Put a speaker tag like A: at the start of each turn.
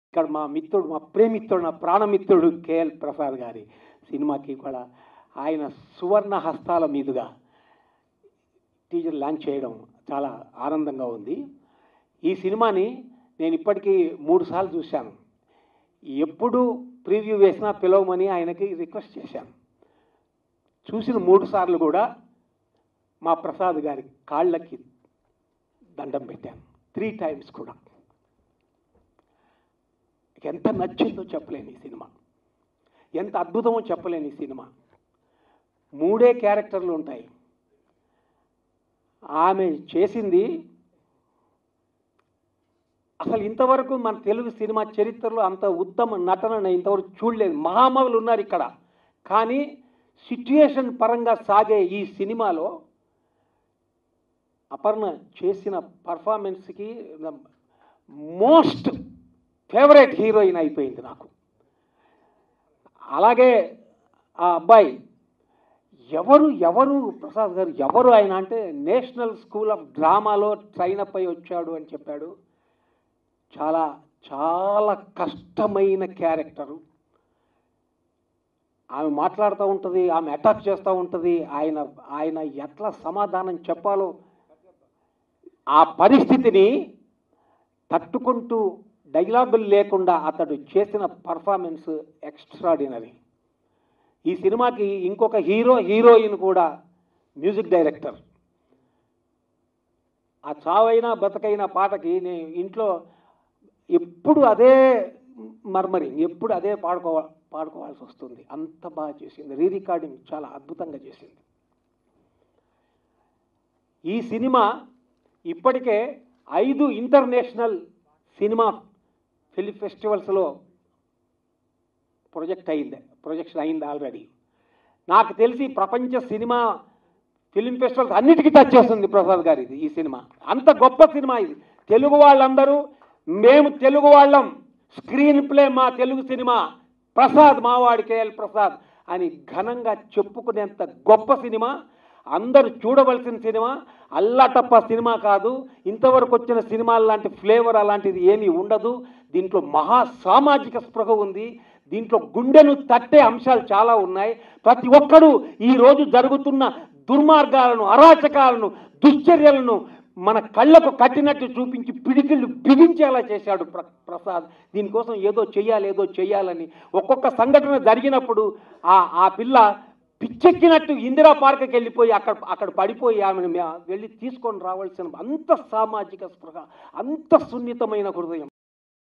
A: ఇక్కడ మా మిత్రుడు మా ప్రేమిత్రుడు నా ప్రాణమిత్రుడు కేఎల్ ప్రసాద్ గారి సినిమాకి కూడా ఆయన సువర్ణ హస్తాల మీదుగా టీజర్ లాంచ్ చేయడం చాలా ఆనందంగా ఉంది ఈ సినిమాని నేను ఇప్పటికీ మూడు సార్లు చూశాను ఎప్పుడు ప్రివ్యూ వేసినా పిలవమని ఆయనకి రిక్వెస్ట్ చేశాను చూసిన మూడు సార్లు కూడా మా ప్రసాద్ గారి కాళ్ళకి దండం పెట్టాను త్రీ టైమ్స్ కూడా ఎంత నచ్చిందో చెప్పలేను ఈ సినిమా ఎంత అద్భుతమో చెప్పలేను ఈ సినిమా మూడే క్యారెక్టర్లు ఉంటాయి ఆమె చేసింది అసలు ఇంతవరకు మన తెలుగు సినిమా చరిత్రలో అంత ఉత్తమ నటన నేను ఇంతవరకు చూడలేదు మహామగులు ఉన్నారు ఇక్కడ కానీ సిచ్యుయేషన్ పరంగా సాగే ఈ సినిమాలో అపర్ణ చేసిన పర్ఫార్మెన్స్కి మోస్ట్ ఫేవరెట్ హీరోయిన్ అయిపోయింది నాకు అలాగే ఆ అబ్బాయి ఎవరు ఎవరు ప్రసాద్ గారు ఎవరు ఆయన అంటే నేషనల్ స్కూల్ ఆఫ్ డ్రామాలో ట్రైన్ అప్ అయి వచ్చాడు అని చెప్పాడు చాలా చాలా కష్టమైన క్యారెక్టరు ఆమె మాట్లాడుతూ ఉంటుంది ఆమె అటాక్ చేస్తూ ఉంటుంది ఆయన ఆయన ఎట్లా సమాధానం చెప్పాలో ఆ పరిస్థితిని తట్టుకుంటూ డైలాగులు లేకుండా అతడు చేసిన పర్ఫార్మెన్స్ ఎక్స్ట్రాడినరీ ఈ సినిమాకి ఇంకొక హీరో హీరోయిన్ కూడా మ్యూజిక్ డైరెక్టర్ ఆ చావైనా బతకైన పాటకి నేను ఇంట్లో ఎప్పుడు అదే మర్మరింగ్ ఎప్పుడు అదే పాడుకో పాడుకోవాల్సి వస్తుంది అంత బాగా చేసింది రీ రికార్డింగ్ చాలా అద్భుతంగా చేసింది ఈ సినిమా ఇప్పటికే ఐదు ఇంటర్నేషనల్ సినిమా ఫిలిం ఫెస్టివల్స్లో ప్రొజెక్ట్ అయింది ప్రొజెక్షన్ అయింది ఆల్రెడీ నాకు తెలిసి ప్రపంచ సినిమా ఫిలిం ఫెస్టివల్స్ అన్నిటికీ టచ్ చేస్తుంది ప్రసాద్ గారి ఇది ఈ సినిమా అంత గొప్ప సినిమా ఇది తెలుగు వాళ్ళందరూ మేము తెలుగు వాళ్ళం స్క్రీన్ ప్లే మా తెలుగు సినిమా ప్రసాద్ మావాడి కేఎల్ ప్రసాద్ అని ఘనంగా చెప్పుకునేంత గొప్ప సినిమా అందరూ చూడవలసిన సినిమా అల్లాటప్ప సినిమా కాదు ఇంతవరకు వచ్చిన సినిమాల లాంటి ఫ్లేవర్ అలాంటిది ఏమీ ఉండదు దీంట్లో మహా సామాజిక స్పృహ ఉంది దీంట్లో గుండెను తట్టే అంశాలు చాలా ఉన్నాయి ప్రతి ఒక్కరూ ఈ రోజు జరుగుతున్న దుర్మార్గాలను అరాచకాలను దుశ్చర్యలను మన కళ్ళకు కట్టినట్టు చూపించి పిడికిళ్ళు బిగించేలా చేశాడు ప్ర ప్రసాద్ దీనికోసం ఏదో చెయ్యాలి ఏదో చెయ్యాలని ఒక్కొక్క సంఘటన జరిగినప్పుడు ఆ ఆ పిల్ల పిచ్చెక్కినట్టు ఇందిరా పార్క్కి వెళ్ళిపోయి అక్కడ అక్కడ పడిపోయి ఆమెను మే- వెళ్ళి తీసుకొని రావాల్సిన అంత సామాజిక స్పృహ అంత సున్నితమైన హృదయం